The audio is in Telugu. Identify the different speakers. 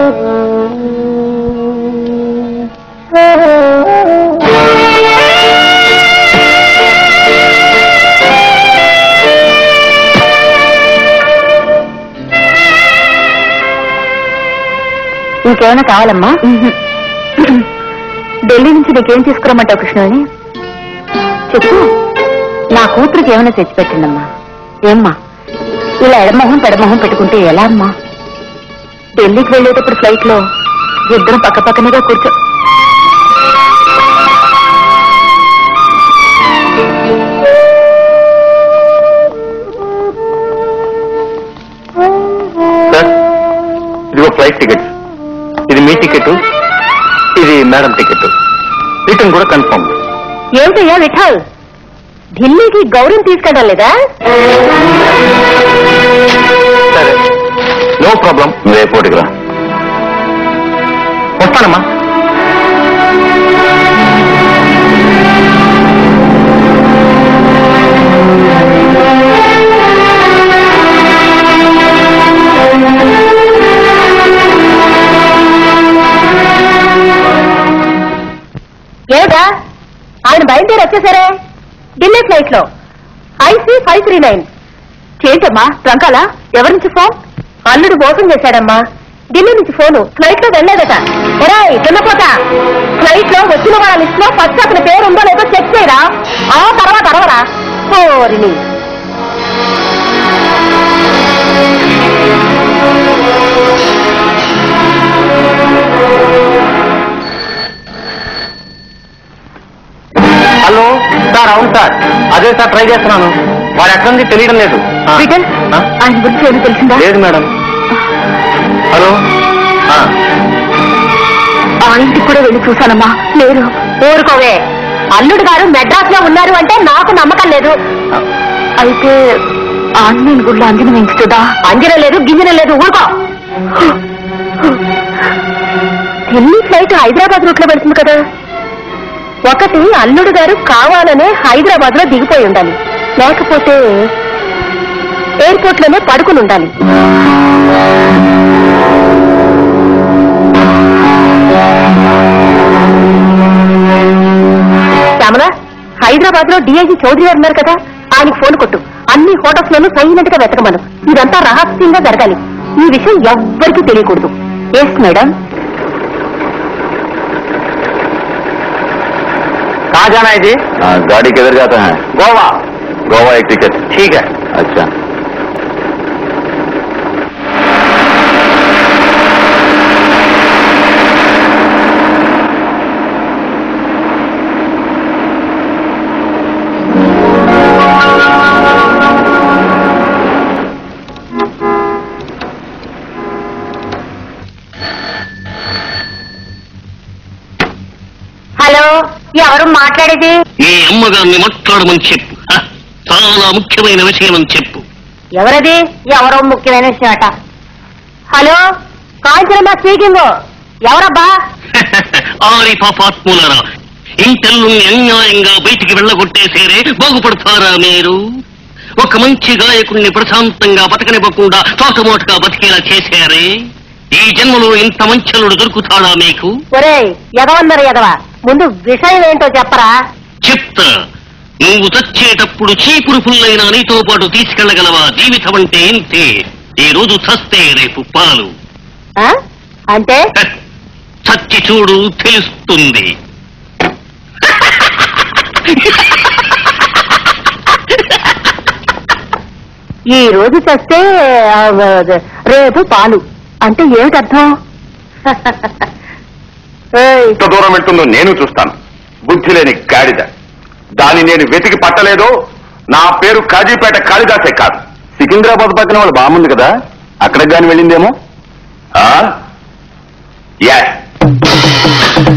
Speaker 1: ఇంకేమైనా కావాలమ్మా ఢిల్లీ నుంచి నీకేం తీసుకురమ్మంటావు కృష్ణని చెప్పు నా కూతురికి ఏమైనా తెచ్చిపెట్టిందమ్మా ఏమ్మా ఇలా ఎడమొహం పెడమొహం పెట్టుకుంటే ఎలా అమ్మా ఢిల్లీకి వెళ్ళేటప్పుడు ఫ్లైట్ లో ఇద్దరం పక్క పక్కనగా కూర్చో
Speaker 2: సార్ ఇదిగో ఫ్లైట్ టికెట్ ఇది మీ టికెట్ ఇది మేడం టికెట్ రిటర్న్ కూడా కన్ఫర్మ్
Speaker 1: ఏమిటయ్యా విఠల్ ఢిల్లీకి గౌరవం తీసుకెళ్ళడం లేదా
Speaker 2: సరే నో ప్రాబ్లం నువ్వు ఎయిర్పోర్ట్కి రా వస్తానమ్మా
Speaker 1: ఏమిటా ఆయన బయలుదేరి వచ్చేసారే ఢిల్లీ ఫ్లైట్ లో ఐసీ ఫైవ్ త్రీ నైన్ ఏంటమ్మా ట్రంకాలా ఎవరి నుంచి ఫోన్ అల్లుడు మోసం చేశాడమ్మా ఢిల్లీ నుంచి ఫోను ఫ్లైట్ లో వెళ్ళలేదట ఎరాయ్ తిన్నపోతా ఫ్లైట్ లో వచ్చిన వాళ్ళ లిస్ట్ లో ఫస్ట్ అతని పేరు ఉందో లేదో చెక్ చేయరా ఆ తర్వాత అరవరా ఓరిని
Speaker 2: హలో సార్ అవును సార్ అదే సార్ ట్రై చేస్తున్నాను వాడు ఎక్కడి నుంచి తెలియడం లేదు ఆ.
Speaker 1: విఠల్
Speaker 2: ఆ?
Speaker 1: ఆయన గురించి ఏమి తెలిసిందా
Speaker 2: లేదు మేడం హలో ఆ.
Speaker 1: ఆ ఇంటికి కూడా వెళ్ళి చూశానమ్మా లేరు ఊరుకోవే అల్లుడు గారు మెడ్రాస్ లో ఉన్నారు అంటే నాకు నమ్మకం లేదు అయితే ఆంజనేయుని గుడిలో అంజనం వేయించుతుందా అంజనం లేదు గింజనం లేదు ఊరుకో ఢిల్లీ ఫ్లైట్ హైదరాబాద్ రూట్ లో వెళ్తుంది కదా ఒకటి అల్లుడు గారు కావాలనే హైదరాబాద్ లో దిగిపోయి ఉండాలి లేకపోతే ఎయిర్పోర్ట్ లోనే పడుకుని ఉండాలి శ్యామల హైదరాబాద్ లో డిఐజీ చౌదరి గారు ఉన్నారు కదా ఆయనకి ఫోన్ కొట్టు అన్ని హోటల్స్ లోనూ సైలెంట్ గా వెతకమను ఇదంతా రహస్యంగా జరగాలి ఈ విషయం ఎవ్వరికీ తెలియకూడదు ఎస్ మేడం
Speaker 2: कहाँ जाना है जी गाड़ी किधर जाता है गोवा गोवा एक टिकट ठीक है अच्छा
Speaker 1: హలో ఎవరు మాట్లాడేది
Speaker 3: నీ అమ్మగారిని మాట్లాడమని చెప్పు హ, చాలా ముఖ్యమైన విషయం అని చెప్పు
Speaker 1: ఎవరది ఎవరో ముఖ్యమైన విషయం అట హలో కాంచనమ్మ స్పీకింగ్ ఎవరబ్బా
Speaker 3: ఆరి పాపాత్ములరా ఇంటల్లు అన్యాయంగా బయటికి వెళ్ళగొట్టేసేరే బాగుపడతారా మీరు ఒక మంచి గాయకుణ్ణి ప్రశాంతంగా బతకనివ్వకుండా తోటమోటగా బతికేలా చేశారే ఈ జన్మలో ఇంత మంచలుడు దొరుకుతాడా మీకు
Speaker 1: ఒరేయ్ ఎదవన్నారు ఎదవ ముందు విషయం ఏంటో చెప్పరా
Speaker 3: చెప్తా నువ్వు చచ్చేటప్పుడు చీపురు పుల్లైన నీతో పాటు తీసుకెళ్లగలవా జీవితం అంటే ఇంతే ఈ రోజు చస్తే రేపు పాలు
Speaker 1: ఆ? అంటే
Speaker 3: హ, చచ్చి చూడు తెలుస్తుంది
Speaker 1: ఈ రోజు చస్తే ఆ, రేపు పాలు అంటే ఏమిటి అర్థం ఏయ్,
Speaker 2: ఎంత దూరం వెళ్తుందో నేను చూస్తాను బుద్ధి లేని గాడిద దాన్ని నేను వెతికి పట్టలేదో నా పేరు కాజీపేట కాళిదాసే కాదు సికింద్రాబాద్ పక్కన వాళ్ళు బాగుంది కదా అక్కడికి కానీ వెళ్ళిందేమో ఎస్